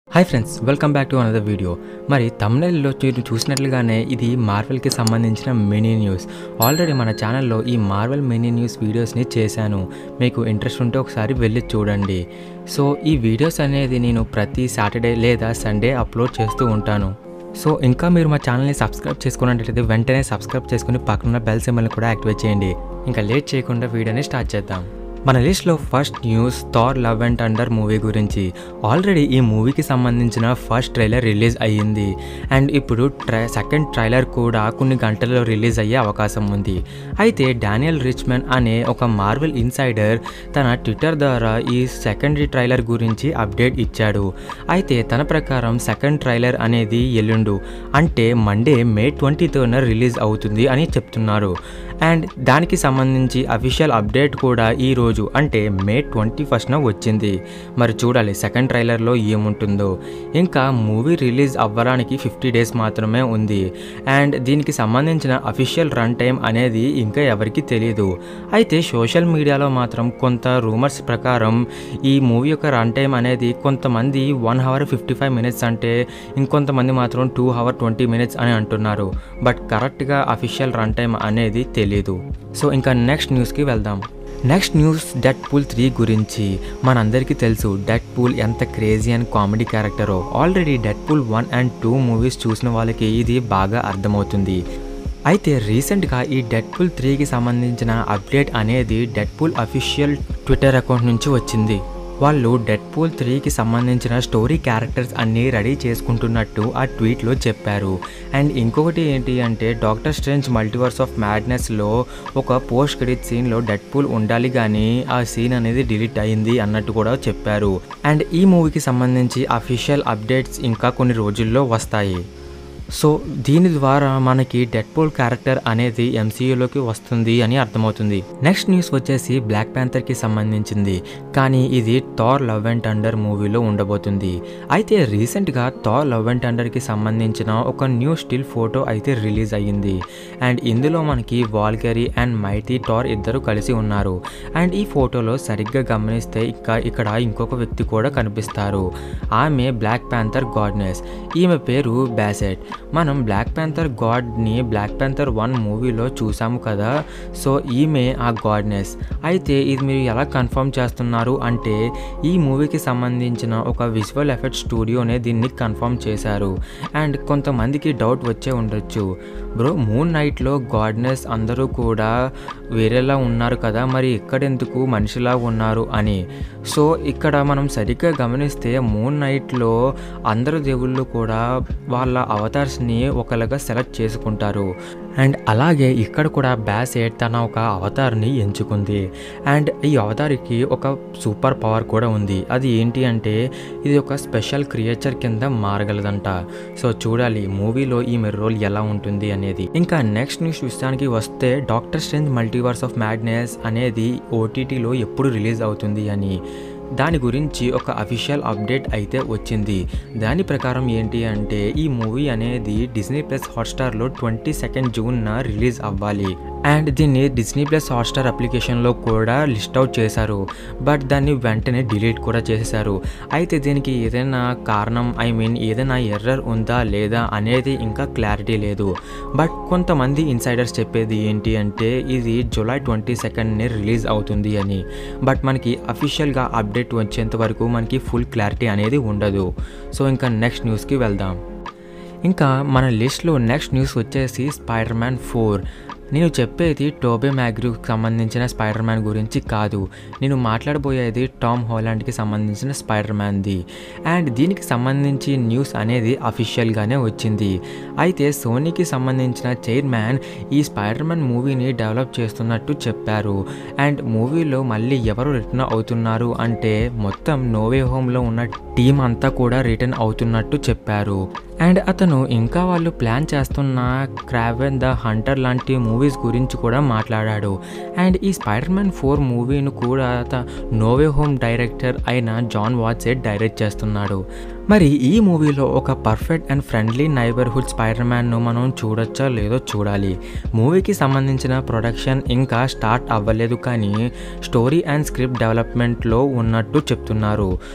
hi friends welcome back to another video మరి తమిళలో మీరు చూసినట్లుగానే ఇది మార్వెల్కి సంబంధించిన మినీ న్యూస్ ఆల్రెడీ మన ఛానల్లో ఈ మార్వెల్ మినీ న్యూస్ వీడియోస్ని చేశాను మీకు ఇంట్రెస్ట్ ఉంటే ఒకసారి వెళ్ళి చూడండి సో ఈ వీడియోస్ అనేది నేను ప్రతి సాటర్డే లేదా సండే అప్లోడ్ చేస్తూ ఉంటాను సో ఇంకా మీరు మా ఛానల్ని సబ్స్క్రైబ్ చేసుకున్నట్లయితే వెంటనే సబ్స్క్రైబ్ చేసుకుని పక్కన బెల్ సింబల్ని కూడా యాక్టివేట్ చేయండి ఇంకా లేట్ చేయకుండా వీడియోని స్టార్ట్ చేద్దాం మన లిస్ట్లో first news Thor love and thunder movie గురించి ఆల్రెడీ ఈ మూవీకి సంబంధించిన ఫస్ట్ ట్రైలర్ రిలీజ్ అయ్యింది అండ్ ఇప్పుడు ట్రై సెకండ్ ట్రైలర్ కూడా కొన్ని గంటల్లో రిలీజ్ అయ్యే అవకాశం ఉంది అయితే డానియల్ రిచ్మెన్ అనే ఒక మార్వెల్ ఇన్సైడర్ తన ట్విట్టర్ ద్వారా ఈ సెకండరీ ట్రైలర్ గురించి అప్డేట్ ఇచ్చాడు అయితే తన ప్రకారం సెకండ్ ట్రైలర్ అనేది ఎల్లుండు అంటే మండే మే ట్వంటీ థర్డ్న రిలీజ్ అవుతుంది అని చెప్తున్నారు అండ్ దానికి సంబంధించి అఫీషియల్ అప్డేట్ కూడా ఈ రోజు అంటే మే ట్వంటీ ఫస్ట్న వచ్చింది మరి చూడాలి సెకండ్ ట్రైలర్లో ఏముంటుందో ఇంకా మూవీ రిలీజ్ అవ్వడానికి ఫిఫ్టీ డేస్ మాత్రమే ఉంది అండ్ దీనికి సంబంధించిన అఫీషియల్ రన్ టైం అనేది ఇంకా ఎవరికి తెలియదు అయితే సోషల్ మీడియాలో మాత్రం కొంత రూమర్స్ ప్రకారం ఈ మూవీ యొక్క రన్ టైం అనేది కొంతమంది one hour fifty five minutes అంటే ఇంకొంతమంది మాత్రం టూ అవర్ ట్వంటీ మినిట్స్ అని అంటున్నారు బట్ కరెక్ట్గా అఫీషియల్ రన్ టైం అనేది తెలీదు సో ఇంకా నెక్స్ట్ న్యూస్కి వెళ్దాం next news Deadpool three గురించి మనందరికీ తెలుసు డెట్ పూల్ ఎంత క్రేజీ అండ్ కామెడీ క్యారెక్టరో already Deadpool one and two movies చూసిన వాళ్ళకి ఇది బాగా అర్థమవుతుంది అయితే రీసెంట్గా ఈ డెట్ పూల్ త్రీకి సంబంధించిన అప్డేట్ అనేది Deadpool official Twitter account నుంచి వచ్చింది వాళ్ళు డెడ్ పూల్ త్రీకి సంబంధించిన స్టోరీ క్యారెక్టర్స్ అన్నీ రెడీ చేసుకుంటున్నట్టు ఆ ట్వీట్లో చెప్పారు అండ్ ఇంకొకటి ఏంటి అంటే డాక్టర్ స్ట్రేంజ్ మల్టీవర్స్ ఆఫ్ మ్యాడ్నెస్లో ఒక పోస్ట్ క్రెడిట్ సీన్లో డెడ్ పూల్ ఉండాలి కానీ ఆ సీన్ అనేది డిలీట్ అయింది అన్నట్టు కూడా చెప్పారు అండ్ ఈ మూవీకి సంబంధించి అఫీషియల్ అప్డేట్స్ ఇంకా కొన్ని రోజుల్లో వస్తాయి సో దీని ద్వారా మనకి డెడ్ పోల్ క్యారెక్టర్ అనేది ఎంసీయూలోకి వస్తుంది అని అర్థమవుతుంది నెక్స్ట్ న్యూస్ వచ్చేసి బ్లాక్ ప్యాంథర్కి సంబంధించింది కానీ ఇది థార్ లవ్ అండ్ టండర్ మూవీలో ఉండబోతుంది అయితే రీసెంట్గా థార్ లవ్ అండ్ టండర్కి సంబంధించిన ఒక న్యూ స్టిల్ ఫోటో అయితే రిలీజ్ అయ్యింది అండ్ ఇందులో మనకి వాల్గరీ అండ్ మైటీ థార్ ఇద్దరు కలిసి ఉన్నారు అండ్ ఈ ఫోటోలో సరిగ్గా గమనిస్తే ఇక ఇక్కడ ఇంకొక వ్యక్తి కూడా కనిపిస్తారు ఆమె బ్లాక్ ప్యాంథర్ గాడ్నెస్ ఈమె పేరు బ్యాసెట్ మనం బ్లాక్ ప్యాంథర్ గాడ్ని బ్లాక్ ప్యాంథర్ వన్ మూవీలో చూసాము కదా సో ఈమె ఆ గాడ్నెస్ అయితే ఇది మీరు ఎలా కన్ఫర్మ్ చేస్తున్నారు అంటే ఈ మూవీకి సంబంధించిన ఒక విజువల్ ఎఫెక్ట్ స్టూడియోనే దీన్ని కన్ఫర్మ్ చేశారు అండ్ కొంతమందికి డౌట్ వచ్చే ఉండొచ్చు బ్రో మూన్ నైట్లో గాడ్నెస్ అందరూ కూడా వేరేలా ఉన్నారు కదా మరి ఇక్కడెందుకు మనిషిలా ఉన్నారు అని సో ఇక్కడ మనం సరిగ్గా గమనిస్తే మూన్ నైట్లో అందరు దేవుళ్ళు కూడా వాళ్ళ అవతార్స్ని ఒకలాగా సెలెక్ట్ చేసుకుంటారు అండ్ అలాగే ఇక్కడ కూడా బ్యాసెట్ తన ఒక అవతార్ని ఎంచుకుంది అండ్ ఈ అవతారికి ఒక సూపర్ పవర్ కూడా ఉంది అది ఏంటి అంటే ఇది ఒక స్పెషల్ క్రియేచర్ కింద మారగలదంట సో చూడాలి మూవీలో ఈ రోల్ ఎలా ఉంటుంది అనేది ఇంకా నెక్స్ట్ న్యూస్ విషయానికి వస్తే Doctor Strange Multiverse of Madness అనేది ఓటీటీలో ఎప్పుడు రిలీజ్ అవుతుంది అని దాని గురించి ఒక అఫీషియల్ అప్డేట్ అయితే వచ్చింది దాని ప్రకారం ఏంటి అంటే ఈ మూవీ అనేది డిజ్నీ ప్లస్ హాట్స్టార్లో ట్వంటీ సెకండ్ జూన్న రిలీజ్ అవ్వాలి అండ్ దీన్ని డిజ్నీ ప్లస్ హాట్స్టార్ అప్లికేషన్లో కూడా లిస్ట్ అవుట్ చేశారు బట్ దాన్ని వెంటనే డిలీట్ కూడా చేశారు అయితే దీనికి ఏదైనా కారణం ఐ మీన్ ఏదైనా ఎర్రర్ ఉందా లేదా అనేది ఇంకా క్లారిటీ లేదు బట్ కొంతమంది ఇన్సైడర్స్ చెప్పేది ఏంటి అంటే ఇది జూలై ట్వంటీ సెకండ్ని రిలీజ్ అవుతుంది అని బట్ మనకి అఫీషియల్గా అప్డేట్ వచ్చేంత వరకు మనకి ఫుల్ క్లారిటీ అనేది ఉండదు సో ఇంకా నెక్స్ట్ న్యూస్కి వెళ్దాం ఇంకా మన లిస్ట్లో నెక్స్ట్ న్యూస్ వచ్చేసి స్పైడర్ మ్యాన్ ఫోర్ నేను చెప్పేది టోబే మ్యాగ్రూకి సంబంధించిన స్పైడర్ మ్యాన్ గురించి కాదు నేను మాట్లాడబోయేది టామ్ హాలాండ్కి సంబంధించిన స్పైడర్ మ్యాన్ది అండ్ దీనికి సంబంధించి న్యూస్ అనేది అఫీషియల్గానే వచ్చింది అయితే సోనీకి సంబంధించిన చైర్మన్ ఈ స్పైడర్ మ్యాన్ మూవీని డెవలప్ చేస్తున్నట్టు చెప్పారు అండ్ మూవీలో మళ్ళీ ఎవరు రిటర్న్ అవుతున్నారు అంటే మొత్తం నోవే హోమ్లో ఉన్న టీం అంతా కూడా రిటర్న్ అవుతున్నట్టు చెప్పారు అండ్ అతను ఇంకా వాళ్ళు ప్లాన్ చేస్తున్న క్రావెన్ ద హంటర్ లాంటి మూవీస్ గురించి కూడా మాట్లాడాడు అండ్ ఈ స్పైడర్ మ్యాన్ ఫోర్ మూవీను కూడా నోవే హోమ్ డైరెక్టర్ అయిన జాన్ వాట్సెట్ డైరెక్ట్ చేస్తున్నాడు మరి ఈ మూవీలో ఒక perfect and friendly neighbourhood Spider మ్యాన్ను మనం చూడొచ్చా లేదో చూడాలి మూవీకి సంబంధించిన ప్రొడక్షన్ ఇంకా స్టార్ట్ అవ్వలేదు కానీ స్టోరీ అండ్ స్క్రిప్ట్ డెవలప్మెంట్లో ఉన్నట్టు చెప్తున్నారు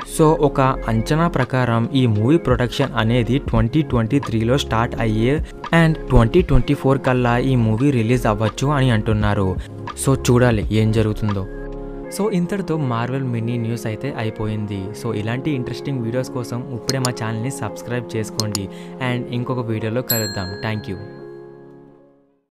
సో ఒక అంచనా ప్రకారం ఈ మూవీ ప్రొడక్షన్ అనేది ట్వంటీ ట్వంటీ త్రీలో స్టార్ట్ అయ్యే అండ్ ట్వంటీ ట్వంటీ ఫోర్ కల్లా ఈ మూవీ రిలీజ్ అవ్వచ్చు అని అంటున్నారు సో చూడాలి ఏం జరుగుతుందో సో ఇంతటితో మార్వెల్ మినీ న్యూస్ అయితే అయిపోయింది సో ఇలాంటి ఇంట్రెస్టింగ్ వీడియోస్ కోసం ఇప్పుడే మా ఛానల్ని సబ్స్క్రైబ్ చేసుకోండి అండ్ ఇంకొక వీడియోలో కలుద్దాం థ్యాంక్ యూ